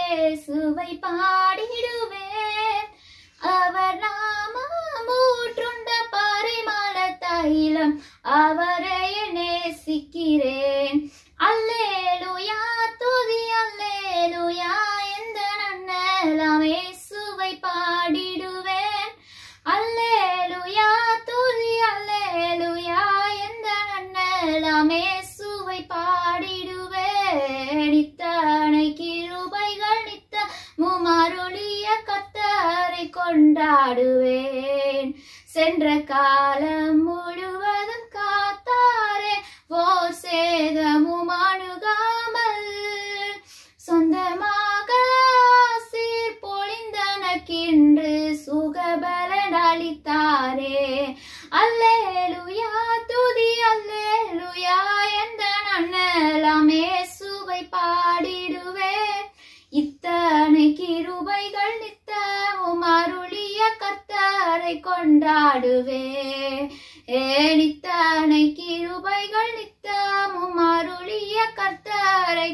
இயேசுவை பாடிடுவேன் அவர் நாமம் ஊற்றுண்ட பரிமள தைலம் அவரை நேசிக்கிறேன் அல்லேலுயா துதி அல்லேலுயா எந்த நன்னலாம் இயேசுவை பாடிடுவேன் அல்லேலுயா துதி அல்லேலுயா எந்த நன்னலாம் இயேசுவை பாடிடுவேன் இத்தனை கிருபைகள் நித்த முமருளிய கத்தரை கொண்டாடுவேன் சென்ற காலம் முழுவதும் காத்தாரே ஓர் சேதமும் அணுகாமல் சொந்தமாக ஆசீர் பொழிந்தனக்கின்று சுகபலன் அளித்தாரே அல்லேலுயா துதி அல்லேலுயா எந்த நன்னலாமே சுவை பாடிடுவேன் இத்தனை கிருபைகள் நித்தமும் அருளிய கர்த்தரை கொண்டாடுவே ஏன் இத்தனை கிருபைகள் நித்தமும் அருளிய கர்த்தரை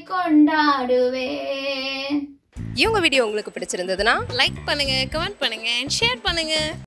கொண்டாடுவேன் இவங்க வீடியோ உங்களுக்கு பிடிச்சிருந்ததுன்னா லைக் பண்ணுங்க கமெண்ட் பண்ணுங்க ஷேர் பண்ணுங்க